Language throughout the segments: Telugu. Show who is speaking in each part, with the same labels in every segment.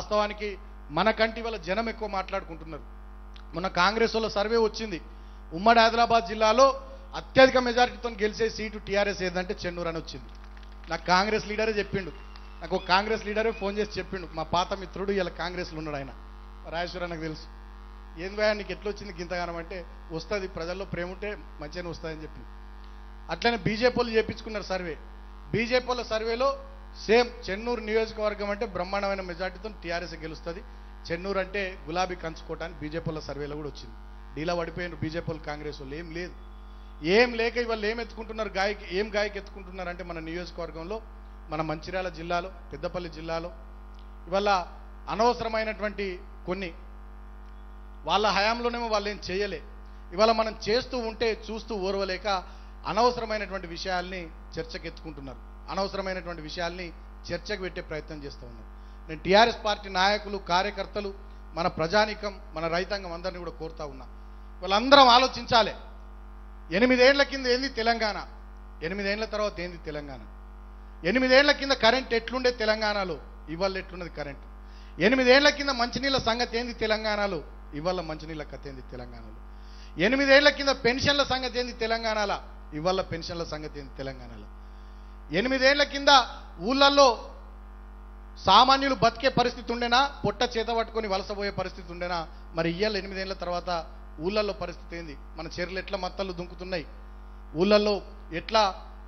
Speaker 1: వాస్తవానికి మనకంటి వాళ్ళ జనం ఎక్కువ మాట్లాడుకుంటున్నారు మొన్న కాంగ్రెస్ వాళ్ళ సర్వే వచ్చింది ఉమ్మడి ఆదిలాబాద్ జిల్లాలో అత్యధిక మెజారిటీతో గెలిచే సీటు టీఆర్ఎస్ ఏదంటే చెన్నూరు అని వచ్చింది నాకు కాంగ్రెస్ లీడరే చెప్పిండు నాకు ఒక కాంగ్రెస్ లీడరే ఫోన్ చేసి చెప్పిండు మా పాత మిత్రుడు ఇలా కాంగ్రెస్లో ఉన్నాడు ఆయన రాజేశ్వర నాకు తెలుసు ఏంది భయ నీకు ఎట్లా వచ్చింది గింతగానం అంటే వస్తుంది ప్రజల్లో ప్రేమ ఉంటే మంచిగానే వస్తుందని చెప్పి అట్లనే బీజేపీ వాళ్ళు చేపించుకున్నారు సర్వే బీజేపీ వాళ్ళ సర్వేలో సేమ్ చెన్నూరు నియోజకవర్గం అంటే బ్రహ్మాండమైన మెజార్టీతో టీఆర్ఎస్ గెలుస్తుంది చెన్నూరు అంటే గులాబీ కంచుకోట అని బీజేపీ వాళ్ళ సర్వేలో కూడా వచ్చింది డీలా పడిపోయినారు బీజేపీ వాళ్ళు కాంగ్రెస్ వాళ్ళు ఏం లేదు ఏం లేక ఇవాళ ఏం ఎత్తుకుంటున్నారు గాయకి ఏం గాయకి ఎత్తుకుంటున్నారు అంటే మన నియోజకవర్గంలో మన మంచిర్యాల జిల్లాలో పెద్దపల్లి జిల్లాలో ఇవాళ అనవసరమైనటువంటి కొన్ని వాళ్ళ హయాంలోనేమో వాళ్ళు ఏం చేయలే ఇవాళ మనం చేస్తూ ఉంటే చూస్తూ ఓర్వలేక అనవసరమైనటువంటి విషయాల్ని చర్చకు ఎత్తుకుంటున్నారు అనవసరమైనటువంటి విషయాల్ని చర్చకు పెట్టే ప్రయత్నం చేస్తూ ఉన్నారు నేను టీఆర్ఎస్ పార్టీ నాయకులు కార్యకర్తలు మన ప్రజానీకం మన రైతాంగం అందరినీ కూడా కోరుతా ఉన్నా వాళ్ళందరం ఆలోచించాలి ఎనిమిదేళ్ల కింద ఏంది తెలంగాణ ఎనిమిదేళ్ల తర్వాత ఏంది తెలంగాణ ఎనిమిదేళ్ల కింద కరెంట్ ఎట్లుండే తెలంగాణలో ఇవాళ ఎట్లున్నది కరెంట్ ఎనిమిదేళ్ల కింద మంచినీళ్ళ సంగతి ఏంది తెలంగాణలో ఇవాళ మంచినీళ్ళ కథ ఏంది తెలంగాణలో ఎనిమిదేళ్ల కింద పెన్షన్ల సంగతి ఏంది తెలంగాణలో ఇవాళ పెన్షన్ల సంగతి ఏంది తెలంగాణలో ఎనిమిదేళ్ల కింద ఊళ్ళల్లో సామాన్యులు బతికే పరిస్థితి ఉండేనా పొట్ట చేత పట్టుకొని వలసపోయే పరిస్థితి ఉండేనా మరి ఇయ్యాల ఎనిమిదేళ్ల తర్వాత ఊళ్ళల్లో పరిస్థితి ఏంది మన చీరలు ఎట్లా మత్తలు దుంకుతున్నాయి ఊళ్ళల్లో ఎట్లా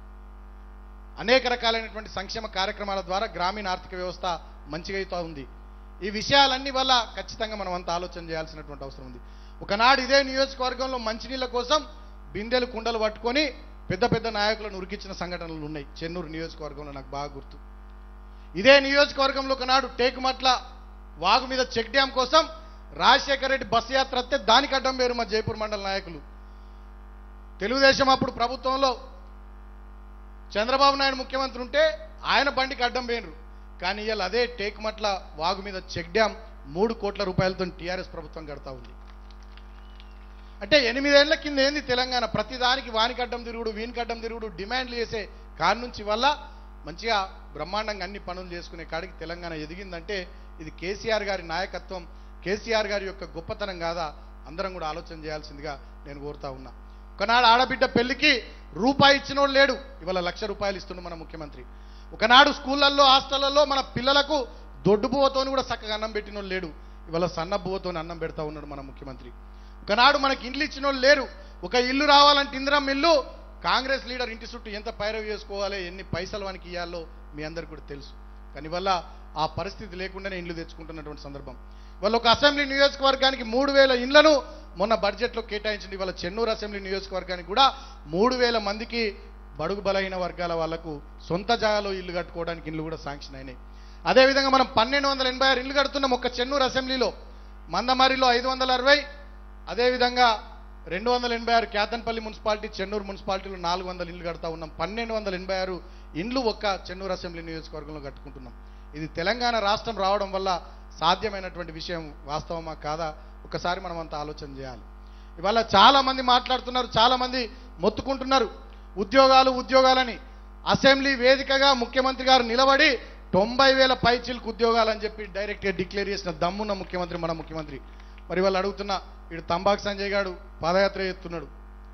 Speaker 1: అనేక రకాలైనటువంటి సంక్షేమ కార్యక్రమాల ద్వారా గ్రామీణ ఆర్థిక వ్యవస్థ మంచిగా అవుతా ఉంది ఈ విషయాలన్నీ వల్ల ఖచ్చితంగా మనం అంత ఆలోచన చేయాల్సినటువంటి అవసరం ఉంది ఒకనాడు ఇదే నియోజకవర్గంలో మంచినీళ్ళ కోసం బిందెలు కుండలు పట్టుకొని పెద్ద పెద్ద నాయకులను ఉరికించిన సంఘటనలు ఉన్నాయి చెన్నూరు నియోజకవర్గంలో నాకు బాగా గుర్తు ఇదే నియోజకవర్గంలో ఒకనాడు టేకుమట్ల వాగు మీద చెక్ డ్యాం కోసం రాజశేఖర రెడ్డి బస్సు యాత్ర వస్తే దానికి అడ్డం పేరు మా జైపూర్ మండల నాయకులు తెలుగుదేశం అప్పుడు ప్రభుత్వంలో చంద్రబాబు నాయుడు ముఖ్యమంత్రి ఉంటే ఆయన బండికి అడ్డం పోయినరు కానీ ఇవాళ అదే టేకుమట్ల వాగు మీద చెక్ డ్యాం మూడు కోట్ల రూపాయలతో టీఆర్ఎస్ ప్రభుత్వం కడతా ఉంది అంటే ఎనిమిదేళ్ల కింద ఏంది తెలంగాణ ప్రతిదానికి వానికి అడ్డం తిరుగుడు వీనికి అడ్డం తిరుగుడు డిమాండ్లు చేసే కాడి నుంచి వల్ల మంచిగా బ్రహ్మాండంగా అన్ని పనులు చేసుకునే కాడికి తెలంగాణ ఎదిగిందంటే ఇది కేసీఆర్ గారి నాయకత్వం కేసీఆర్ గారి యొక్క గొప్పతనం కాదా అందరం కూడా ఆలోచన చేయాల్సిందిగా నేను కోరుతా ఉన్నా ఒకనాడు ఆడబిడ్డ పెళ్లికి రూపాయి ఇచ్చినోడు లేడు ఇవాళ లక్ష రూపాయలు ఇస్తుండు మన ముఖ్యమంత్రి ఒకనాడు స్కూళ్ళల్లో హాస్టళ్లలో మన పిల్లలకు దొడ్డు బువ్వతోని కూడా చక్కగా అన్నం పెట్టినోడు లేడు ఇవాళ సన్న బువ్వతోని అన్నం పెడతా ఉన్నాడు మన ముఖ్యమంత్రి ఒకనాడు మనకి ఇండ్లు ఇచ్చిన వాళ్ళు లేరు ఒక ఇల్లు రావాలంటే ఇందిరం ఇల్లు కాంగ్రెస్ లీడర్ ఇంటి చుట్టూ ఎంత పైరవి చేసుకోవాలి ఎన్ని పైసలు వానికి ఇవ్వాలో మీ అందరికి కూడా తెలుసు కానీ వల్ల ఆ పరిస్థితి లేకుండానే ఇండ్లు తెచ్చుకుంటున్నటువంటి సందర్భం వాళ్ళు ఒక అసెంబ్లీ నియోజకవర్గానికి మూడు వేల ఇండ్లను మొన్న బడ్జెట్లో కేటాయించింది ఇవాళ చెన్నూరు అసెంబ్లీ నియోజకవర్గానికి కూడా మూడు వేల మందికి బడుగు బలహీన వర్గాల వాళ్లకు సొంత జాగాలో ఇల్లు కట్టుకోవడానికి ఇల్లు కూడా శాంక్షన్ అయినాయి అదేవిధంగా మనం పన్నెండు వందల ఎనభై ఆరు ఇల్లు కడుతున్నాం ఒక్క చెన్నూరు అసెంబ్లీలో మందమారిలో ఐదు వందల అరవై అదేవిధంగా రెండు వందల ఎనభై ఆరు కేతన్పల్లి మున్సిపాలిటీ చెన్నూరు మున్సిపాలిటీలో నాలుగు వందల ఇండ్లు కడతా ఉన్నాం పన్నెండు వందల ఎనభై ఆరు ఇండ్లు ఒక్క చెన్నూరు అసెంబ్లీ నియోజకవర్గంలో కట్టుకుంటున్నాం ఇది తెలంగాణ రాష్ట్రం రావడం వల్ల సాధ్యమైనటువంటి విషయం వాస్తవమా కాదా ఒకసారి మనం అంత ఆలోచన చేయాలి ఇవాళ చాలా మంది మాట్లాడుతున్నారు చాలా మంది మొత్తుకుంటున్నారు ఉద్యోగాలు ఉద్యోగాలని అసెంబ్లీ వేదికగా ముఖ్యమంత్రి గారు నిలబడి తొంభై వేల పైచిల్కు ఉద్యోగాలని చెప్పి డైరెక్ట్గా డిక్లేర్ చేసిన దమ్మున్న ముఖ్యమంత్రి మన ముఖ్యమంత్రి మరి వాళ్ళు అడుగుతున్నా ఇటు తంబాకు సంజయ్ గారు పాదయాత్ర చేస్తున్నాడు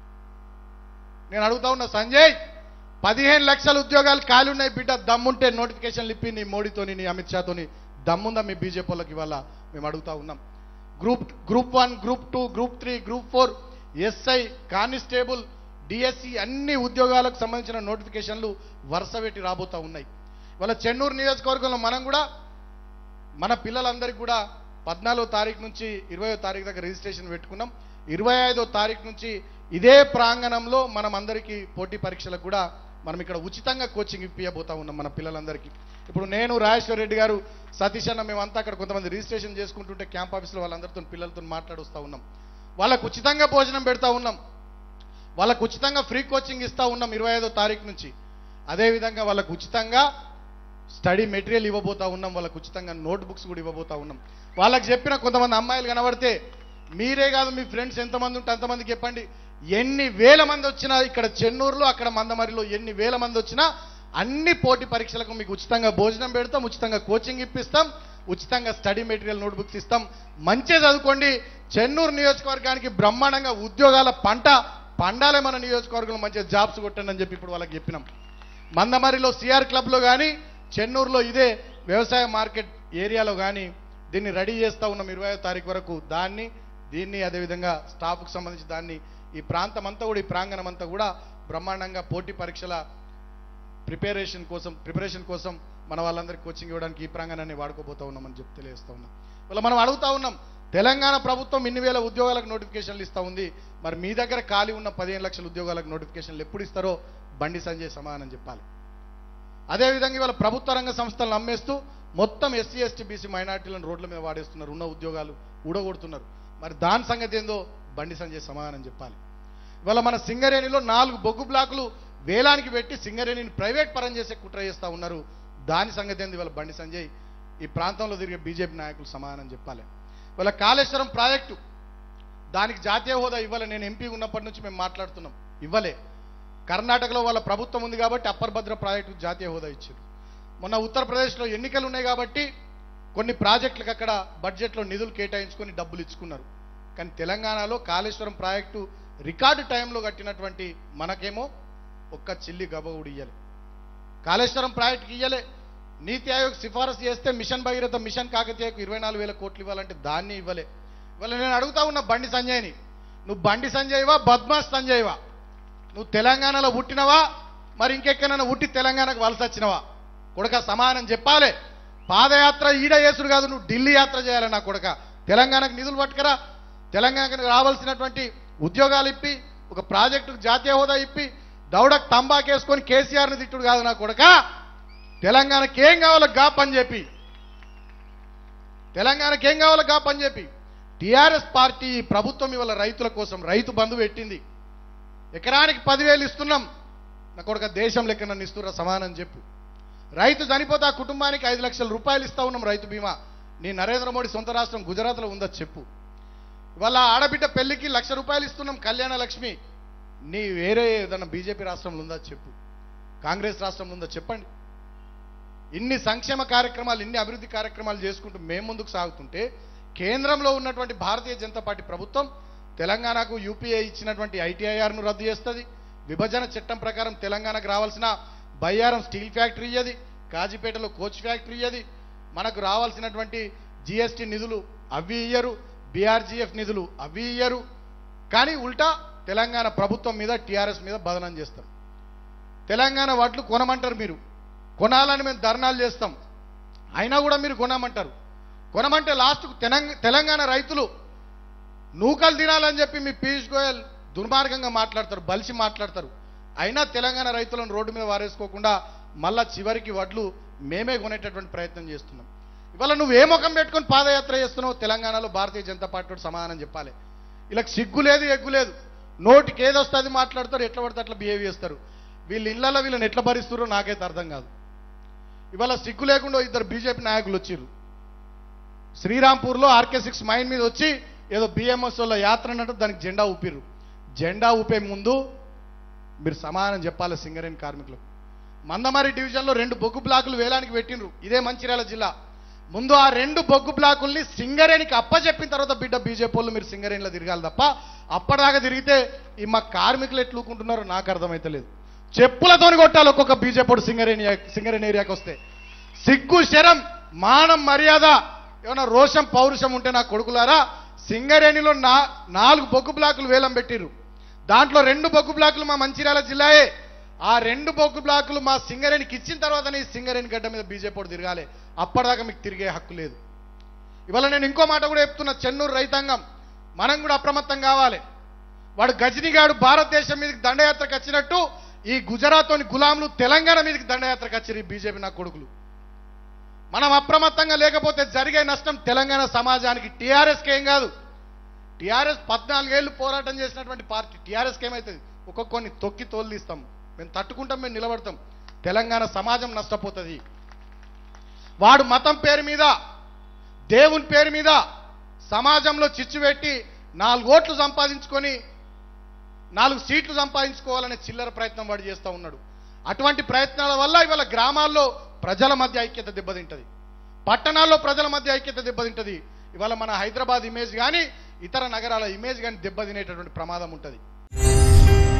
Speaker 1: నేను అడుగుతా ఉన్నా సంజయ్ పదిహేను లక్షల ఉద్యోగాలు ఖాళీ ఉన్నాయి బిడ్డ దమ్ముంటే నోటిఫికేషన్లు ఇప్పి నీ మోడీతోని నీ అమిత్ షాతోని దమ్ముందా మీ బీజేపీ వాళ్ళకి ఇవాళ మేము అడుగుతా ఉన్నాం group group one group two group three group four SI constable DSC అన్ని ఉద్యోగాలకు సంబంధించిన నోటిఫికేషన్లు వరుస పెట్టి రాబోతా ఉన్నాయి ఇవాళ చెన్నూరు నియోజకవర్గంలో మనం కూడా మన పిల్లలందరికీ కూడా పద్నాలుగో తారీఖు నుంచి ఇరవయో తారీఖు దాకా రిజిస్ట్రేషన్ పెట్టుకున్నాం ఇరవై ఐదో తారీఖు నుంచి ఇదే ప్రాంగణంలో మనం అందరికీ పోటీ పరీక్షలకు కూడా మనం ఇక్కడ ఉచితంగా కోచింగ్ ఇప్పియబోతా ఉన్నాం మన పిల్లలందరికీ ఇప్పుడు నేను రాజేశ్వర రెడ్డి గారు సతీష్ అన్న మేమంతా అక్కడ కొంతమంది రిజిస్ట్రేషన్ చేసుకుంటుంటే క్యాంప్ ఆఫీస్లో వాళ్ళందరితో పిల్లలతో మాట్లాడొస్తా ఉన్నాం వాళ్ళకు ఉచితంగా భోజనం పెడతా ఉన్నాం వాళ్ళకు ఉచితంగా ఫ్రీ కోచింగ్ ఇస్తా ఉన్నాం ఇరవై ఐదో తారీఖు నుంచి అదేవిధంగా వాళ్ళకు ఉచితంగా స్టడీ మెటీరియల్ ఇవ్వబోతా ఉన్నాం వాళ్ళకు ఉచితంగా నోట్ బుక్స్ కూడా ఇవ్వబోతా ఉన్నాం వాళ్ళకి చెప్పిన కొంతమంది అమ్మాయిలు కనబడితే మీరే కాదు మీ ఫ్రెండ్స్ ఎంతమంది ఉంటే అంతమందికి చెప్పండి ఎన్ని వేల మంది వచ్చినా ఇక్కడ చెన్నూరులో అక్కడ మందమరిలో ఎన్ని వేల మంది వచ్చినా అన్ని పోటీ పరీక్షలకు మీకు ఉచితంగా భోజనం పెడతాం ఉచితంగా కోచింగ్ ఇప్పిస్తాం ఉచితంగా స్టడీ మెటీరియల్ నోట్బుక్స్ ఇస్తాం మంచిగా చదువుకోండి చెన్నూరు నియోజకవర్గానికి బ్రహ్మాండంగా ఉద్యోగాల పంట పండాలే మన నియోజకవర్గంలో మంచిగా జాబ్స్ కొట్టండి అని చెప్పి ఇప్పుడు వాళ్ళకి చెప్పినాం మందమరిలో సిఆర్ క్లబ్లో కానీ చెన్నూరులో ఇదే వ్యవసాయ మార్కెట్ ఏరియాలో కానీ దీన్ని రెడీ చేస్తూ ఉన్నాం ఇరవై తారీఖు వరకు దాన్ని దీన్ని అదేవిధంగా స్టాఫ్కు సంబంధించి దాన్ని ఈ ప్రాంతం అంతా కూడా ఈ ప్రాంగణం అంతా కూడా బ్రహ్మాండంగా పోటీ పరీక్షల ప్రిపరేషన్ కోసం ప్రిపరేషన్ కోసం మన వాళ్ళందరికీ కోచింగ్ ఇవ్వడానికి ఈ ప్రాంగణాన్ని వాడుకోబోతా ఉన్నామని చెప్పి తెలియజేస్తా ఉన్నాం ఇలా మనం అడుగుతా ఉన్నాం తెలంగాణ ప్రభుత్వం ఇన్ని వేల ఉద్యోగాలకు నోటిఫికేషన్లు ఇస్తా ఉంది మరి మీ దగ్గర ఖాళీ ఉన్న పదిహేను లక్షల ఉద్యోగాలకు నోటిఫికేషన్లు ఎప్పుడు ఇస్తారో బండి సంజయ్ సమాధానం చెప్పాలి అదేవిధంగా ఇవాళ ప్రభుత్వ రంగ సంస్థలను అమ్మేస్తూ మొత్తం ఎస్సీ ఎస్టీ బీసీ మైనార్టీలను రోడ్ల మీద వాడేస్తున్నారు ఉన్న ఉద్యోగాలు ఊడగొడుతున్నారు మరి దాని సంగతి ఏందో బండి సంజయ్ సమాధానం చెప్పాలి ఇవాళ మన సింగరేణిలో నాలుగు బొగ్గు బ్లాకులు వేలానికి పెట్టి సింగరేణిని ప్రైవేట్ పరం చేసే కుట్ర చేస్తా ఉన్నారు దాని సంగతి ఏంది ఇవాళ బండి సంజయ్ ఈ ప్రాంతంలో తిరిగే బీజేపీ నాయకులు సమాధానం చెప్పాలి ఇవాళ కాళేశ్వరం ప్రాజెక్టు దానికి జాతీయ హోదా ఇవ్వలే నేను ఎంపీ ఉన్నప్పటి నుంచి మేము మాట్లాడుతున్నాం ఇవ్వలే కర్ణాటకలో వాళ్ళ ప్రభుత్వం ఉంది కాబట్టి అప్పర్ భద్ర ప్రాజెక్టుకు జాతీయ హోదా ఇచ్చారు మొన్న ఉత్తరప్రదేశ్లో ఎన్నికలు ఉన్నాయి కాబట్టి కొన్ని ప్రాజెక్టులకు అక్కడ బడ్జెట్లో నిధులు కేటాయించుకొని డబ్బులు ఇచ్చుకున్నారు కానీ తెలంగాణలో కాళేశ్వరం ప్రాజెక్టు రికార్డు టైంలో కట్టినటువంటి మనకేమో ఒక్క చిల్లి గబగుడు ఇయ్యలే కాళేశ్వరం ప్రాజెక్టుకి ఇయ్యలే నీతి ఆయోగ్ సిఫారసు చేస్తే మిషన్ భగీరథ మిషన్ కాకతీయకు ఇరవై నాలుగు వేల కోట్లు ఇవ్వాలంటే దాన్ని ఇవ్వలే ఇవాళ నేను అడుగుతా ఉన్నా బండి సంజయ్ని నువ్వు బండి సంజయ్వా బద్మాస్ సంజయ్వా నువ్వు తెలంగాణలో పుట్టినవా మరి ఇంకెక్కడైనా పుట్టి తెలంగాణకు వలస వచ్చినవా కొడక సమానం చెప్పాలి పాదయాత్ర ఈడ చేసుడు కాదు నువ్వు ఢిల్లీ యాత్ర చేయాలి నా కొడక తెలంగాణకు నిధులు పట్టుకరా తెలంగాణకు రావాల్సినటువంటి ఉద్యోగాలు ఇప్పి ఒక ప్రాజెక్టుకు జాతీయ హోదా ఇప్పి దౌడకు తంబాకేసుకొని కేసీఆర్ని తిట్టుడు కాదు నా కొడక తెలంగాణకి ఏం కావాలో గా పని చెప్పి తెలంగాణకి ఏం కావాలో గా పని చెప్పి టీఆర్ఎస్ పార్టీ ఈ ప్రభుత్వం ఇవాళ రైతుల కోసం రైతు బంధు పెట్టింది ఎకరానికి పదివేలు ఇస్తున్నాం నా కొడుక దేశం లెక్క నన్ను ఇస్తున్నా సమానం చెప్పు రైతు చనిపోతే ఆ కుటుంబానికి ఐదు లక్షల రూపాయలు ఇస్తా ఉన్నాం రైతు బీమా నీ నరేంద్ర మోడీ సొంత రాష్ట్రం గుజరాత్లో ఉందో చెప్పు ఇవాళ ఆడబిడ్డ పెళ్లికి లక్ష రూపాయలు ఇస్తున్నాం కళ్యాణ లక్ష్మి నీ వేరే ఏదన్నా బీజేపీ రాష్ట్రంలో ఉందా చెప్పు కాంగ్రెస్ రాష్ట్రంలో ఉందా చెప్పండి ఇన్ని సంక్షేమ కార్యక్రమాలు ఇన్ని అభివృద్ధి కార్యక్రమాలు చేసుకుంటూ మేము ముందుకు సాగుతుంటే కేంద్రంలో ఉన్నటువంటి భారతీయ జనతా పార్టీ ప్రభుత్వం తెలంగాణకు యూపీఏ ఇచ్చినటువంటి ఐటీఐఆర్ను రద్దు చేస్తుంది విభజన చట్టం ప్రకారం తెలంగాణకు రావాల్సిన బయ్యారం స్టీల్ ఫ్యాక్టరీ ఇయ్యది కాజీపేటలో కోచ్ ఫ్యాక్టరీ ఇయ్యది మనకు రావాల్సినటువంటి జిఎస్టీ నిధులు అవి ఇయ్యరు బీఆర్జీఎఫ్ నిధులు అవి ఇయ్యరు కానీ ఉల్టా తెలంగాణ ప్రభుత్వం మీద టీఆర్ఎస్ మీద బదనం చేస్తారు తెలంగాణ వడ్లు కొనమంటారు మీరు కొనాలని మేము ధర్నాలు చేస్తాం అయినా కూడా మీరు కొనమంటారు కొనమంటే లాస్ట్కు తెలంగ తెలంగాణ రైతులు నూకలు తినాలని చెప్పి మీ పీయూష్ గోయల్ దుర్మార్గంగా మాట్లాడతారు బలిసి మాట్లాడతారు అయినా తెలంగాణ రైతులను రోడ్డు మీద వారేసుకోకుండా మళ్ళా చివరికి వడ్లు మేమే కొనేటటువంటి ప్రయత్నం చేస్తున్నాం ఇవాళ నువ్వు ఏ ముఖం పెట్టుకొని పాదయాత్ర చేస్తున్నావు తెలంగాణలో భారతీయ జనతా పార్టీ వాడు సమాధానం చెప్పాలి వీళ్ళకి సిగ్గు లేదు ఎగ్గు లేదు నోటికి ఏది వస్తే అది మాట్లాడతారు ఎట్లా పడితే అట్లా బిహేవ్ చేస్తారు వీళ్ళ ఇళ్లలో వీళ్ళని ఎట్లా భరిస్తారో నాకైతే అర్థం కాదు ఇవాళ సిగ్గు లేకుండా ఇద్దరు బీజేపీ నాయకులు వచ్చిర్రు శ్రీరాంపూర్లో ఆర్కే సిక్స్ మైన్ మీద వచ్చి ఏదో బిఎంఎస్ వాళ్ళ యాత్ర అన్నట్టు దానికి జెండా ఊపిర్రు జెండా ఊపే ముందు మీరు సమానం చెప్పాలి సింగరేణి కార్మికులకు మందమారి డివిజన్లో రెండు బొగ్గు బ్లాకులు వేలానికి పెట్టినరు ఇదే మంచిర్యాల జిల్లా ముందు ఆ రెండు బొగ్గు బ్లాకుల్ని సింగరేణికి అప్పచెప్పిన తర్వాత బిడ్డ బీజేపీ వాళ్ళు మీరు సింగరేణిలో తిరగాలి తప్ప అప్పటిదాకా తిరిగితే ఈ మా కార్మికులు ఎట్లుకుంటున్నారో నాకు అర్థమైతలేదు చెప్పులతోని కొట్టాలి ఒక్కొక్క బీజేపీ సింగరేణి సింగరేణి ఏరియాకి వస్తే సిగ్గు శరం మానం మర్యాద ఏమైనా రోషం పౌరుషం ఉంటే నా కొడుకులారా సింగరేణిలో నా నాలుగు బొగ్గు బ్లాకులు వేలం పెట్టిర్రు దాంట్లో రెండు బొగ్గు బ్లాకులు మా మంచిర్యాల జిల్లాయే ఆ రెండు బొగ్గు బ్లాకులు మా సింగరేణికి ఇచ్చిన తర్వాతనే ఈ సింగరేణి గడ్డ మీద బీజేపీ తిరగాలి అప్పటిదాకా మీకు తిరిగే హక్కు లేదు ఇవాళ నేను ఇంకో మాట కూడా చెప్తున్నా చెన్నూరు రైతాంగం మనం కూడా అప్రమత్తం కావాలి వాడు గజనీగాడు భారతదేశం మీదకి దండయాత్రకు వచ్చినట్టు ఈ గుజరాత్లోని గులాంలు తెలంగాణ మీదకి దండయాత్రకు వచ్చారు ఈ బీజేపీ నా కొడుకులు మనం అప్రమత్తంగా లేకపోతే జరిగే నష్టం తెలంగాణ సమాజానికి టీఆర్ఎస్కి ఏం కాదు టీఆర్ఎస్ పద్నాలుగేళ్లు పోరాటం చేసినటువంటి పార్టీ టీఆర్ఎస్కి ఏమవుతుంది ఒక్కొక్కరిని తొక్కి తోలిస్తాం మేము తట్టుకుంటాం మేము నిలబడతాం తెలంగాణ సమాజం నష్టపోతుంది వాడు మతం పేరు మీద దేవుని పేరు మీద సమాజంలో చిచ్చు పెట్టి నాలుగు ఓట్లు సంపాదించుకొని నాలుగు సీట్లు సంపాదించుకోవాలనే చిల్లర ప్రయత్నం వాడు చేస్తూ ఉన్నాడు అటువంటి ప్రయత్నాల వల్ల ఇవాళ గ్రామాల్లో ప్రజల మధ్య ఐక్యత దెబ్బతింటది పట్టణాల్లో ప్రజల మధ్య ఐక్యత దెబ్బతింటది ఇవాళ మన హైదరాబాద్ ఇమేజ్ కానీ ఇతర నగరాల ఇమేజ్ కానీ దెబ్బతినేటటువంటి ప్రమాదం ఉంటుంది